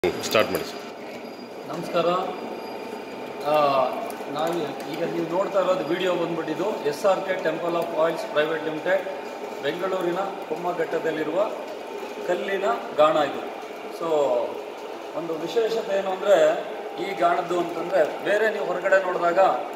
start ಮಾಡಿ sir ನಮಸ್ಕಾರ ಆ, ನಾವು ಈಗ ನೀವು ನೋಡ್ತಾ ಇರೋದು ವಿಡಿಯೋ ಬಂದ್ಬಿಟ್ಟಿದ್ದು S R K temple of oils private limited ಬೆಂಗಳೂರಿನ ಕೊಮ್ಮಘಟ್ಟದಲ್ಲಿರುವ ಕಲ್ಲಿನ ಗಾಣ ಇದು ಸೊ ಒಂದು ವಿಶೇಷತೆ ಏನು ಅಂದರೆ ಈ ಗಾಣದ್ದು ಅಂತಂದರೆ ಬೇರೆ ನೀವು ಹೊರಗಡೆ ನೋಡಿದಾಗ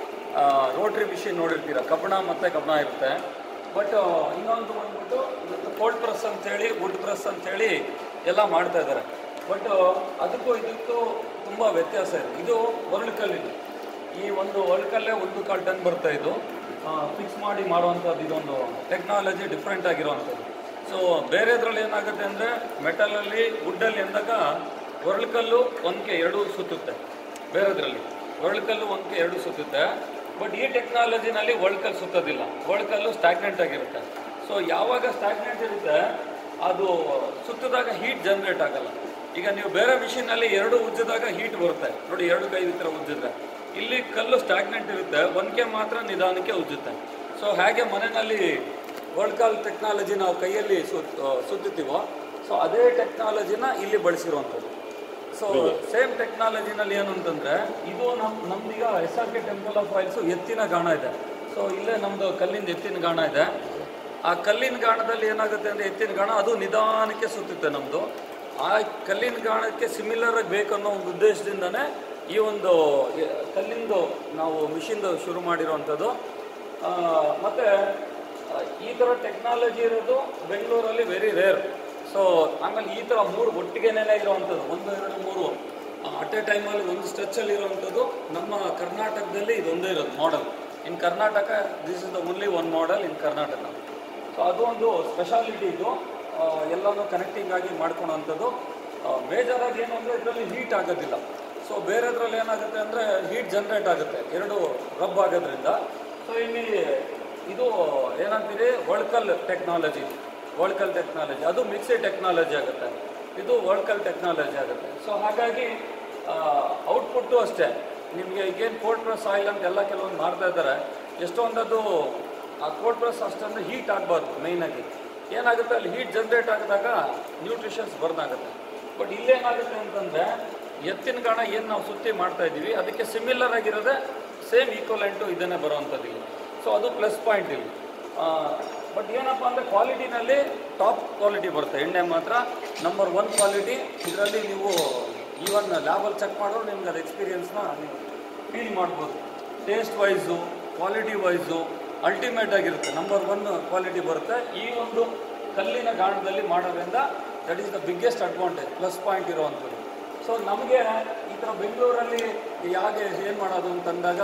ರೋಟ್ರಿ ಮಿಷಿನ್ ನೋಡಿರ್ತೀರ ಕಬ್ಬಣ ಮತ್ತು ಕಬ್ಬಣ ಇರುತ್ತೆ ಬಟ್ ಇನ್ನೊಂದು ಬಂದ್ಬಿಟ್ಟು ಇವತ್ತು ಕೋಲ್ಡ್ ಪ್ರೆಸ್ ಅಂತೇಳಿ ವುಡ್ ಪ್ರೆಸ್ ಅಂತೇಳಿ ಎಲ್ಲ ಮಾಡ್ತಾ ಇದ್ದಾರೆ ಬಟ್ ಅದಕ್ಕೂ ಇದಕ್ಕೂ ತುಂಬ ವ್ಯತ್ಯಾಸ ಇದೆ ಇದು ಒರಳುಕಲ್ಲಿದು ಈ ಒಂದು ಒರಳುಕಲ್ಲೇ ಒಂದು ಕಾಲು ಟನ್ ಬರ್ತಾ ಇದು ಫಿಕ್ಸ್ ಮಾಡಿ ಮಾಡುವಂಥದ್ದು ಇದೊಂದು ಟೆಕ್ನಾಲಜಿ ಡಿಫ್ರೆಂಟ್ ಆಗಿರುವಂಥದ್ದು ಸೊ ಬೇರೆದ್ರಲ್ಲಿ ಏನಾಗುತ್ತೆ ಅಂದರೆ ಮೆಟಲಲ್ಲಿ ವುಡ್ಡಲ್ಲಿ ಎಂದಾಗ ಒರಳುಕಲ್ಲು ಒಂದಕ್ಕೆ ಎರಡು ಸುತ್ತುತ್ತೆ ಬೇರೆದ್ರಲ್ಲಿ ಒರಳುಕಲ್ಲು ಒಂದಕ್ಕೆ ಎರಡು ಸುತ್ತುತ್ತೆ ಬಟ್ ಈ ಟೆಕ್ನಾಲಜಿನಲ್ಲಿ ಒಳ್ಕಲ್ಲು ಸುತ್ತೋದಿಲ್ಲ ಒಳ್ಕಲ್ಲು ಸ್ಟ್ಯಾಗ್ನೆಂಟ್ ಆಗಿರುತ್ತೆ ಸೊ ಯಾವಾಗ ಸ್ಟ್ಯಾಗ್ನೆಂಟ್ ಇರುತ್ತೆ ಅದು ಸುತ್ತಿದಾಗ ಹೀಟ್ ಜನ್ರೇಟ್ ಆಗಲ್ಲ ಈಗ ನೀವು ಬೇರೆ ಮಿಷಿನಲ್ಲಿ ಎರಡು ಉಜ್ಜಿದಾಗ ಹೀಟ್ ಬರುತ್ತೆ ನೋಡಿ ಎರಡು ಕೈ ಈ ಥರ ಉಜ್ಜಿದ್ರೆ ಇಲ್ಲಿ ಕಲ್ಲು ಸ್ಟ್ಯಾಗ್ನೆಂಟ್ ಇರುತ್ತೆ ಒಂದ್ಕೆ ಮಾತ್ರ ನಿಧಾನಕ್ಕೆ ಉಜ್ಜುತ್ತೆ ಸೊ ಹೇಗೆ ಮನೆಯಲ್ಲಿ ವರ್ಲ್ಡ್ ಕಾಲ್ ಟೆಕ್ನಾಲಜಿ ನಾವು ಕೈಯಲ್ಲಿ ಸುತ್ ಸುತ್ತುತ್ತೀವೋ ಸೊ ಅದೇ ಟೆಕ್ನಾಲಜಿನ ಇಲ್ಲಿ ಬಳಸಿರುವಂಥದ್ದು ಸೊ ಸೇಮ್ ಟೆಕ್ನಾಲಜಿನಲ್ಲಿ ಏನು ಅಂತಂದ್ರೆ ಇದು ನಮ್ ನಮ್ದೀಗ S R K temple of oils ಎತ್ತಿನ ಗಾಣ ಇದೆ ಸೊ ಇಲ್ಲೇ ನಮ್ದು ಕಲ್ಲಿಂದ ಎತ್ತಿನ ಗಾಣ ಇದೆ ಆ ಕಲ್ಲಿನ ಗಾಣದಲ್ಲಿ ಏನಾಗುತ್ತೆ ಅಂದರೆ ಎತ್ತಿನ ಗಾಣ ಅದು ನಿಧಾನಕ್ಕೆ ಸುತ್ತುತ್ತೆ ನಮ್ಮದು ಆ ಕಲ್ಲಿನ ಗಾಣಕ್ಕೆ ಸಿಮಿಲರ್ ಆಗಿ ಬೇಕನ್ನೋ ಒಂದು ಉದ್ದೇಶದಿಂದನೇ ಈ ಒಂದು ಎ- ಕಲ್ಲಿಂದು ನಾವು ಮಿಷಿನ್ದು ಶುರು ಮಾಡಿರೋವಂಥದ್ದು ಆ, ಮತ್ತೆ ಆ, ಈ ಥರ ಟೆಕ್ನಾಲಜಿ ಇರೋದು ಬೆಂಗಳೂರಲ್ಲಿ ವೆರಿ ರೇರ್ ಸೊ ಆಮೇಲೆ ಈ ಥರ ಮೂರು ಒಟ್ಟಿಗೆನೇ ಇರುವಂಥದ್ದು ಒಂದು ಎರಡು ಮೂರು ಅಟ್ ಎ ಟೈಮಲ್ಲಿ ಒಂದು ಸ್ಟ್ರೆಚಲ್ಲಿ ಇರುವಂಥದ್ದು ನಮ್ಮ ಕರ್ನಾಟಕದಲ್ಲಿ ಇದೊಂದೇ ಇರೋದು model in Karnataka this is the only one model in Karnataka so ಅದು ಒಂದು ಸ್ಪೆಷಾಲಿಟಿ ಇದು ಆ, ಎಲ್ಲನೂ ಕನೆಕ್ಟಿಂಗ್ ಆಗಿ ಮಾಡ್ಕೊಳೋಂಥದ್ದು ಬೇಜಾರಾಗಿ ಏನು ಅಂದರೆ ಇದರಲ್ಲಿ ಹೀಟ್ ಆಗೋದಿಲ್ಲ ಸೊ ಬೇರೆದ್ರಲ್ಲಿ ಏನಾಗುತ್ತೆ ಅಂದರೆ ಹೀಟ್ ಜನ್ರೇಟ್ ಆಗುತ್ತೆ ಎರಡು ರಬ್ ಆಗೋದ್ರಿಂದ ಸೊ ಇಲ್ಲಿ ಇದು ಏನಂತೀರಿ ವರ್ಲ್ಕಲ್ ಟೆಕ್ನಾಲಜಿ ವರ್ಲ್ಕಲ್ ಟೆಕ್ನಾಲಜಿ ಅದು ಮಿಕ್ಸಿ ಟೆಕ್ನಾಲಜಿ ಆಗುತ್ತೆ ಇದು ವರ್ಲ್ಕಲ್ ಟೆಕ್ನಾಲಜಿ ಆಗುತ್ತೆ ಸೊ ಹಾಗಾಗಿ ಔಟ್ಪುಟ್ಟು ಅಷ್ಟೇ ನಿಮಗೆ ಈಗೇನು ಕೋಲ್ಡ್ ಪ್ರೆಸ್ ಆಯಿಲ್ ಅಂತ ಎಲ್ಲ ಕೆಲವೊಂದು ಮಾಡ್ತಾ ಇದ್ದಾರೆ ಎಷ್ಟೊಂದದು ಆ ಕೋಲ್ಡ್ ಪ್ರೆಸ್ ಅಷ್ಟೊಂದು ಹೀಟ್ ಆಗಬಾರ್ದು ಮೇಯ್ನಾಗಿ ಏನಾಗುತ್ತೆ ಅಲ್ಲಿ ಹೀಟ್ ಜನ್ರೇಟ್ ಆಗಿದಾಗ ನ್ಯೂಟ್ರಿಷನ್ಸ್ ಬರ್ನ್ ಆಗುತ್ತೆ ಬಟ್ ಇಲ್ಲೇನಾಗುತ್ತೆ ಅಂತಂದರೆ ಎತ್ತಿನ ಗಾಣ ಏನು ನಾವು ಸುತ್ತಿ ಮಾಡ್ತಾ ಇದ್ದೀವಿ ಅದಕ್ಕೆ ಸಿಮಿಲರ್ ಆಗಿರೋದೇ ಸೇಮ್ ಈಕ್ವಲೆಂಟು ಇದನ್ನೇ ಬರುವಂಥದ್ದು ಇಲ್ಲಿ ಸೊ ಅದು ಪ್ಲಸ್ ಪಾಯಿಂಟ್ ಇಲ್ಲಿ ಬಟ್ ಏನಪ್ಪ ಅಂದರೆ ಕ್ವಾಲಿಟಿನಲ್ಲಿ ಟಾಪ್ ಕ್ವಾಲಿಟಿ ಬರುತ್ತೆ ಎಣ್ಣೆ ಮಾತ್ರ ನಂಬರ್ ಒನ್ ಕ್ವಾಲಿಟಿ ಇದರಲ್ಲಿ ನೀವು ಈವನ್ ಲ್ಯಾಬಲ್ಲಿ ಚೆಕ್ ಮಾಡಿದ್ರು ನಿಮ್ಗೆ ಅದು ಎಕ್ಸ್ಪೀರಿಯನ್ಸ್ನ ನೀವು ಫೀಲ್ ಮಾಡ್ಬೋದು taste wise quality wise ultimate ಆಗಿರುತ್ತೆ ನಂಬರ್ ಒನ್ ಕ್ವಾಲಿಟಿ ಬರುತ್ತೆ ಈ ಒಂದು ಕಲ್ಲಿನ ಗಾಣದಲ್ಲಿ ಮಾಡೋದ್ರಿಂದ that is the biggest advantage plus point ಇರುವಂಥದ್ದು ಸೊ ನಮಗೆ ಈ ಥರ ಬೆಂಗಳೂರಲ್ಲಿ ಯಾಕೆ ಏನು ಮಾಡೋದು ಅಂತಂದಾಗ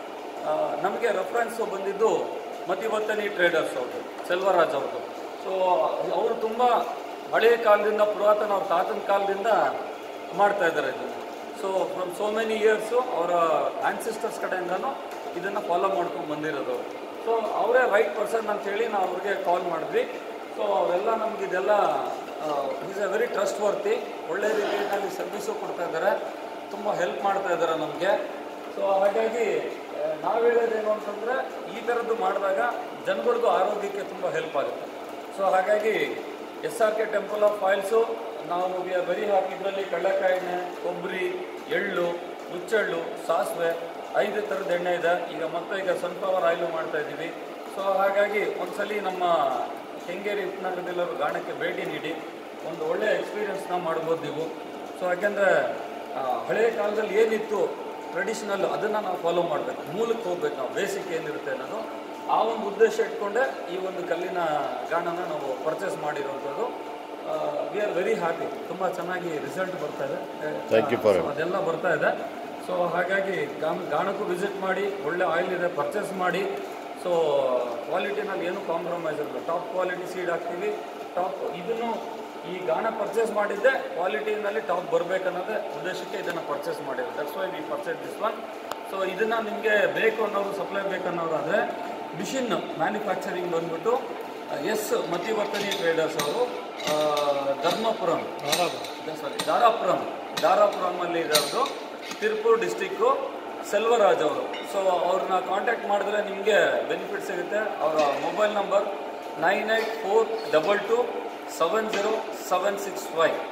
ನಮಗೆ ರೆಫರೆನ್ಸು ಬಂದಿದ್ದು ಮತಿವತ್ತನಿ ಟ್ರೇಡರ್ಸ್ ಅವ್ರದ್ದು ಸೆಲ್ವರಾಜ್ ಅವ್ರದ್ದು ಸೊ ಅವರು ತುಂಬ ಹಳೆಯ ಕಾಲದಿಂದ ಪುರಾತನ ಅವ್ರ ತಾತನ ಕಾಲದಿಂದ ಮಾಡ್ತಾ ಇದ್ದಾರೆ ಇದನ್ನು so from so many years ಅವರ ಆನ್ಸಿಸ್ಟರ್ಸ್ ಕಡೆಯಿಂದನೂ ಇದನ್ನು ಫಾಲೋ ಮಾಡ್ಕೊಂಡು ಬಂದಿರೋದು ಸೊ ಅವರೇ ರೈಟ್ ಪರ್ಸನ್ ಅಂತೇಳಿ ನಾವು ಅವ್ರಿಗೆ ಕಾಲ್ ಮಾಡಿದ್ವಿ ಸೊ ಅವರೆಲ್ಲ ನಮ್ಗೆ ಇದೆಲ್ಲ is a very trustworthy ಒಳ್ಳೆ ರೀತಿಯಲ್ಲಿ ಸರ್ವಿಸು ಕೊಡ್ತಾ ಇದ್ದಾರೆ ತುಂಬ ಹೆಲ್ಪ್ ಮಾಡ್ತಾ ಇದ್ದಾರೆ ನಮಗೆ ಸೊ ಹಾಗಾಗಿ ನಾವು ಹೇಳೋದೇನು ಅಂತಂದರೆ ಈ ಥರದ್ದು ಮಾಡಿದಾಗ ಜನಗಳಿಗೂ ಆರೋಗ್ಯಕ್ಕೆ ತುಂಬ ಹೆಲ್ಪ್ ಆಗುತ್ತೆ ಸೊ ಹಾಗಾಗಿ S R K temple of oils ನಾವು ವಿ ಆರ್ ವೆರಿ ಹ್ಯಾಪಿ ಇದರಲ್ಲಿ ಕಡಲೆಕಾಯಿ ಎಣ್ಣೆ ಕೊಬ್ಬರಿ ಎಳ್ಳು ಹುಚ್ಚೆಳ್ಳು ಸಾಸಿವೆ ಐದು ಥರದ ಎಣ್ಣೆ ಇದೆ ಈಗ ಮತ್ತೆ ಈಗ ಸನ್ಫ್ಲವರ್ ಆಯಿಲು ಮಾಡ್ತಾ ಇದ್ದೀವಿ ಸೊ ಹಾಗಾಗಿ ಒಂದ್ಸಲಿ ನಮ್ಮ ಕೆಂಗೇರಿ ಉಪನಗರದಲ್ಲರೂ ಗಾಣಕ್ಕೆ ಭೇಟಿ ನೀಡಿ ಒಂದು ಒಳ್ಳೆಯ ಎಕ್ಸ್ಪೀರಿಯನ್ಸ್ನ ಮಾಡ್ಬೋದು ನೀವು ಸೊ ಯಾಕೆಂದರೆ ಹಳೆಯ ಕಾಲದಲ್ಲಿ ಏನಿತ್ತು ಟ್ರೆಡಿಷನಲ್ ಅದನ್ನು ನಾವು ಫಾಲೋ ಮಾಡಬೇಕು ಮೂಲಕ್ಕೆ ಹೋಗ್ಬೇಕು ನಾವು ಬೇಸಿಕ್ ಏನಿರುತ್ತೆ ಅನ್ನೋದು ಆ ಒಂದು ಉದ್ದೇಶ ಇಟ್ಕೊಂಡೆ ಈ ಒಂದು ಕಲ್ಲಿನ ಗಾಣನ ನಾವು ಪರ್ಚೇಸ್ ಮಾಡಿರುವಂಥದ್ದು ವಿ ಆರ್ ವೆರಿ ಹ್ಯಾಪಿ ತುಂಬ ಚೆನ್ನಾಗಿ ರಿಸಲ್ಟ್ ಬರ್ತಾ ಇದೆ Thank you for So, ಅದೆಲ್ಲ ಬರ್ತಾ ಇದೆ ಸೊ ಹಾಗಾಗಿ ಗಾಣ ಗಾಣಕ್ಕೂ ವಿಸಿಟ್ ಮಾಡಿ ಒಳ್ಳೆ ಆಯಿಲ್ ಇದೆ ಪರ್ಚೇಸ್ ಮಾಡಿ ಸೊ ಕ್ವಾಲಿಟಿನಲ್ಲಿ ಏನು ಕಾಂಪ್ರಮೈಸ್ ಇರಲ್ಲ ಟಾಪ್ ಕ್ವಾಲಿಟಿ ಸೀಡ್ ಹಾಕ್ತೀವಿ ಟಾಪ್ ಇದನ್ನು ಈ ಗಾಣ ಪರ್ಚೇಸ್ ಮಾಡಿದ್ದೆ ಕ್ವಾಲಿಟಿನಲ್ಲಿ ಟಾಪ್ ಬರಬೇಕನ್ನೋದೇ ಉದ್ದೇಶಕ್ಕೆ ಇದನ್ನು ಪರ್ಚೇಸ್ ಮಾಡಿರೋದು that's why we purchase this one so ಇದನ್ನು ನಿಮಗೆ ಬೇಕು ಅನ್ನೋರು ಸಪ್ಲೈ ಬೇಕನ್ನೋರಾದರೆ ಮಿಷಿನ್ ಮ್ಯಾನುಫ್ಯಾಕ್ಚರಿಂಗ್ ಬಂದ್ಬಿಟ್ಟು ಎಸ್ ಮತಿವರ್ತನಿ ಟ್ರೇಡರ್ಸ್ ಅವರು ಆ, ಧರ್ಮಪುರಂ ಸಾರಿ ದಾರಾಪುರಂ ದಾರಾಪುರಮಲ್ಲಿ ಇರೋದು ತಿರುಪೂರ್ ಡಿಸ್ಟಿಕ್ಕು ಸೆಲ್ವರಾಜ್ ಅವರು ಸೊ ಅವ್ರನ್ನ ಕಾಂಟ್ಯಾಕ್ಟ್ ಮಾಡಿದ್ರೆ ನಿಮಗೆ ಬೆನಿಫಿಟ್ ಸಿಗುತ್ತೆ ಅವರ mobile number nine eight four double two seven zero seven six five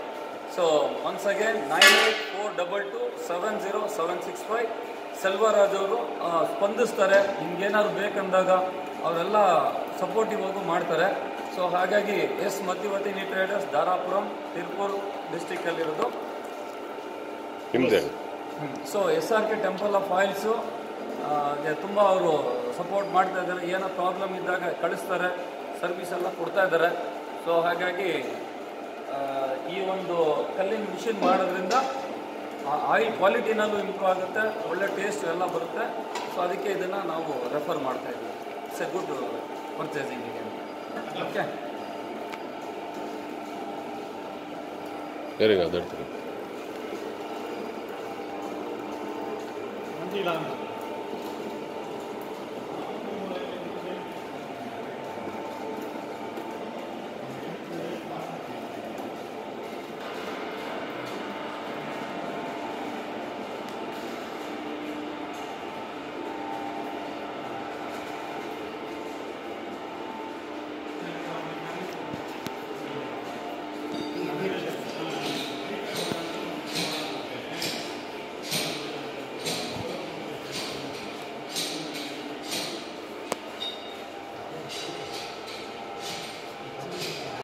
so once again nine eight four double two seven zero seven six five Selvaraj ಅವರು ಆ, ಸ್ಪಂದಿಸ್ತಾರೆ ನಿಮ್ಗೇನಾದ್ರು ಬೇಕಂದಾಗ ಅವರೆಲ್ಲ ಸಪೋರ್ಟಿವ್ ಆಗು ಮಾಡ್ತಾರೆ ಸೊ ಹಾಗಾಗಿ ಎಸ್ ಮಧ್ಯವರ್ತಿನಿ ಟ್ರೇಡರ್ಸ್ ದಾರಾಪುರಂ ತಿರುಪೂರ್ ಡಿಸ್ಟಿಕ್ಕಲ್ಲಿರೋದು ನಿಮ್ದೇ so S R K temple of oils ತುಂಬ ಅವರು ಸಪೋರ್ಟ್ ಮಾಡ್ತಾ ಇದ್ದಾರೆ ಏನೋ ಪ್ರಾಬ್ಲಮ್ ಇದ್ದಾಗ ಕಳಿಸ್ತಾರೆ ಸರ್ವಿಸ್ ಎಲ್ಲ ಕೊಡ್ತಾ ಇದ್ದಾರೆ ಸೊ ಹಾಗಾಗಿ ಆ, ಈ ಒಂದು ಕಲ್ಲಿನ ಮಿಷಿನ್ ಮಾಡೋದ್ರಿಂದ ಆಯಿಲ್ ಕ್ವಾಲಿಟಿನಲ್ಲೂ ಇಂಪ್ರೂವ್ ಆಗುತ್ತೆ ಒಳ್ಳೆ ಟೇಸ್ಟ್ ಎಲ್ಲ ಬರುತ್ತೆ ಸೊ ಅದಕ್ಕೆ ಇದನ್ನು ನಾವು ರೆಫರ್ ಮಾಡ್ತಾ ಇದ್ದೀವಿ ಇಟ್ಸ್ ಎ ಗುಡ್ ಪರ್ಚೇಸಿಂಗಿಗೆ ಓಕೆ ಸರಿ ಅದಡ್ತೀನಿ ಮಂಜಿಲ್ಲ ಅಂತ